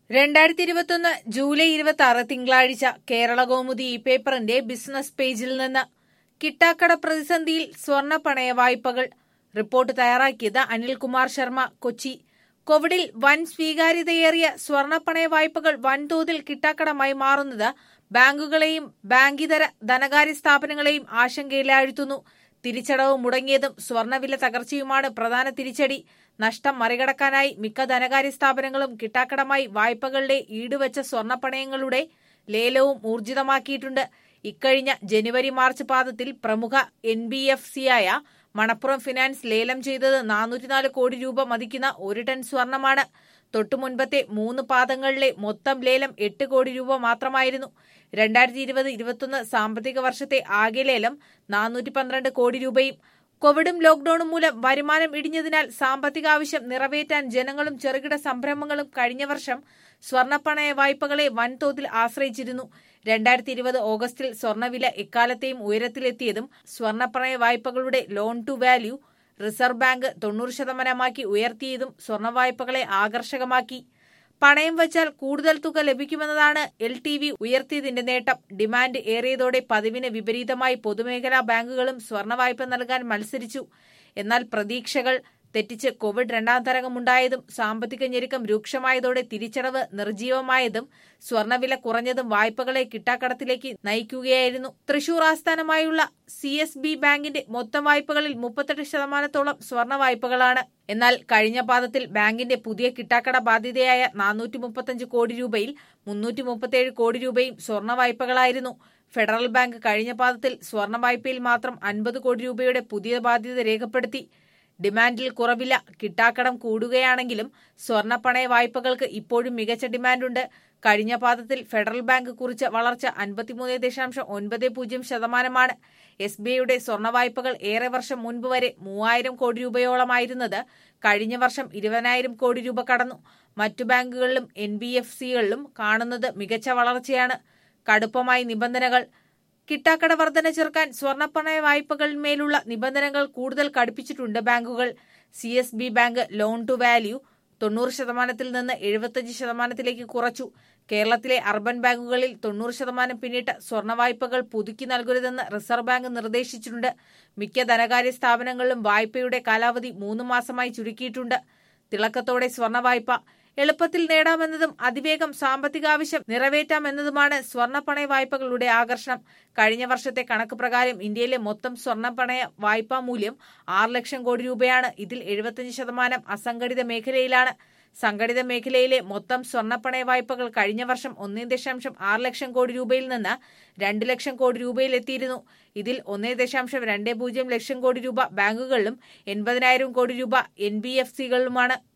രണ്ടായിരത്തി ഇരുപത്തൊന്ന് ജൂലൈ ഇരുപത്തി ആറ് തിങ്കളാഴ്ച കേരള കൗമുദി ഈ പേപ്പറിന്റെ ബിസിനസ് പേജിൽ നിന്ന് കിട്ടാക്കട പ്രതിസന്ധിയിൽ സ്വർണ്ണ പണയ വായ്പകൾ റിപ്പോർട്ട് തയ്യാറാക്കിയത് അനിൽകുമാർ ശർമ്മ കൊച്ചി കോവിഡിൽ വൻ സ്വീകാര്യതയേറിയ സ്വർണ്ണ പണയ വായ്പകൾ വൻതോതിൽ കിട്ടാക്കടമായി മാറുന്നത് ബാങ്കുകളെയും ബാങ്കിതര ധനകാര്യ സ്ഥാപനങ്ങളെയും ആശങ്കയിലാഴ്ത്തുന്നു തിരിച്ചടവ് മുടങ്ങിയതും സ്വർണ്ണവില തകർച്ചയുമാണ് പ്രധാന തിരിച്ചടി നഷ്ടം മറികടക്കാനായി മിക്ക ധനകാര്യ സ്ഥാപനങ്ങളും കിട്ടാക്കടമായി വായ്പകളുടെ ഈടുവച്ച സ്വർണ്ണപ്പണയങ്ങളുടെ ലേലവും ഊർജിതമാക്കിയിട്ടുണ്ട് ഇക്കഴിഞ്ഞ ജനുവരി മാർച്ച് പാദത്തിൽ പ്രമുഖ എൻ ബി എഫ് സിയായ മണപ്പുറം ഫിനാൻസ് ലേലം ചെയ്തത് നാനൂറ്റിനാല് കോടി രൂപ മതിക്കുന്ന ഒരു ടൺ സ്വർണമാണ് തൊട്ടുമുൻപത്തെ മൂന്ന് പാദങ്ങളിലെ മൊത്തം ലേലം എട്ട് കോടി രൂപ മാത്രമായിരുന്നു രണ്ടായിരത്തി ഇരുപത് ഇരുപത്തൊന്ന് സാമ്പത്തിക വർഷത്തെ ആകെ ലേലം നാനൂറ്റി പന്ത്രണ്ട് കോടി രൂപയും കോവിഡും ലോക്ഡൌണും മൂലം വരുമാനം ഇടിഞ്ഞതിനാൽ സാമ്പത്തിക ആവശ്യം നിറവേറ്റാൻ ജനങ്ങളും ചെറുകിട സംരംഭങ്ങളും കഴിഞ്ഞ വർഷം സ്വർണ്ണപ്പണയ വായ്പകളെ വൻതോതിൽ ആശ്രയിച്ചിരുന്നു രണ്ടായിരത്തി ഇരുപത് ഓഗസ്റ്റിൽ സ്വർണ്ണവില എക്കാലത്തെയും ഉയരത്തിലെത്തിയതും സ്വർണ്ണപ്പണയ വായ്പകളുടെ loan to value reserve bank തൊണ്ണൂറ് ശതമാനമാക്കി ഉയർത്തിയതും സ്വർണ്ണ വായ്പകളെ ആകർഷകമാക്കി പണയം വച്ചാൽ കൂടുതൽ തുക ലഭിക്കുമെന്നതാണ് എൽ ടി വി ഉയർത്തിയതിന്റെ നേട്ടം ഡിമാൻഡ് ഏറിയതോടെ പതിവിന് വിപരീതമായി പൊതുമേഖലാ ബാങ്കുകളും സ്വർണ്ണ വായ്പ നൽകാൻ മത്സരിച്ചു എന്നാൽ പ്രതീക്ഷകൾ തെറ്റിച്ച് കോവിഡ് രണ്ടാം തരംഗമുണ്ടായതും സാമ്പത്തിക ഞെരുക്കം രൂക്ഷമായതോടെ തിരിച്ചടവ് നിർജീവമായതും സ്വർണ്ണവില കുറഞ്ഞതും വായ്പകളെ കിട്ടാക്കടത്തിലേക്ക് നയിക്കുകയായിരുന്നു തൃശൂർ ആസ്ഥാനമായുള്ള സി എസ് ബി ബാങ്കിന്റെ മൊത്തം വായ്പകളിൽ മുപ്പത്തെട്ട് ശതമാനത്തോളം സ്വർണ്ണ വായ്പകളാണ് എന്നാൽ കഴിഞ്ഞ പാദത്തിൽ ബാങ്കിന്റെ പുതിയ കിട്ടാക്കട ബാധ്യതയായ നാനൂറ്റി മുപ്പത്തഞ്ച് കോടി രൂപയിൽ മുന്നൂറ്റി മുപ്പത്തിയേഴ് കോടി രൂപയും സ്വർണ്ണ വായ്പകളായിരുന്നു ഫെഡറൽ ബാങ്ക് കഴിഞ്ഞ പാദത്തിൽ സ്വർണ്ണ വായ്പയിൽ മാത്രം അൻപത് കോടി രൂപയുടെ പുതിയ ബാധ്യത രേഖപ്പെടുത്തി ഡിമാൻഡിൽ കുറവില്ല കിട്ടാക്കടം കൂടുകയാണെങ്കിലും സ്വർണ്ണപ്പണയ വായ്പകൾക്ക് ഇപ്പോഴും മികച്ച ഡിമാൻഡുണ്ട് കഴിഞ്ഞ പാദത്തിൽ ഫെഡറൽ ബാങ്ക് കുറിച്ച വളർച്ച അൻപത്തിമൂന്ന് ദശാംശം ഒൻപത് പൂജ്യം ശതമാനമാണ് എസ് ബി ഐയുടെ സ്വർണ്ണ വായ്പകൾ ഏറെ വർഷം മുൻപ് വരെ മൂവായിരം കോടി രൂപയോളമായിരുന്നത് കഴിഞ്ഞ വർഷം ഇരുപതിനായിരം കോടി രൂപ കടന്നു മറ്റു ബാങ്കുകളിലും എൻ ബി എഫ് സികളിലും കാണുന്നത് മികച്ച വളർച്ചയാണ് കടുപ്പമായി നിബന്ധനകൾ കിട്ടാക്കട വർധന ചെറുക്കാൻ സ്വർണ്ണപ്പണയ വായ്പകളിന്മേലുള്ള നിബന്ധനകൾ കൂടുതൽ കടുപ്പിച്ചിട്ടുണ്ട് ബാങ്കുകൾ C S B bank loan to value തൊണ്ണൂറ് ശതമാനത്തിൽ നിന്ന് എഴുപത്തഞ്ച് ശതമാനത്തിലേക്ക് കുറച്ചു കേരളത്തിലെ അർബൻ ബാങ്കുകളിൽ തൊണ്ണൂറ് ശതമാനം പിന്നിട്ട് സ്വർണ്ണ വായ്പകൾ പുതുക്കി നൽകരുതെന്ന് റിസർവ് ബാങ്ക് നിർദ്ദേശിച്ചിട്ടുണ്ട് മിക്ക ധനകാര്യ സ്ഥാപനങ്ങളിലും വായ്പയുടെ കാലാവധി മൂന്ന് മാസമായി ചുരുക്കിയിട്ടുണ്ട് തിളക്കത്തോടെ സ്വർണ്ണ വായ്പ എളുപ്പത്തിൽ നേടാമെന്നതും അതിവേഗം സാമ്പത്തികാവശ്യം നിറവേറ്റാമെന്നതുമാണ് സ്വർണ്ണപ്പണയ വായ്പകളുടെ ആകർഷണം കഴിഞ്ഞ വർഷത്തെ കണക്ക് പ്രകാരം ഇന്ത്യയിലെ മൊത്തം സ്വർണ്ണപ്പണയ വായ്പാ മൂല്യം ആറ് ലക്ഷം കോടി രൂപയാണ് ഇതിൽ എഴുപത്തിയഞ്ച് ശതമാനം അസംഘടിത മേഖലയിലാണ് സംഘടിത മേഖലയിലെ മൊത്തം സ്വർണ്ണപ്പണയ വായ്പകൾ കഴിഞ്ഞ വർഷം ഒന്നേ ദശാംശം ആറ് ലക്ഷം കോടി രൂപയിൽ നിന്ന് രണ്ട് ലക്ഷം കോടി രൂപയിലെത്തിയിരുന്നു ഇതിൽ ഒന്നേ ദശാംശം രണ്ട് പൂജ്യം ലക്ഷം കോടി രൂപ ബാങ്കുകളിലും എൺപതിനായിരം കോടി രൂപ എൻ ബി എഫ് സികളിലുമാണ്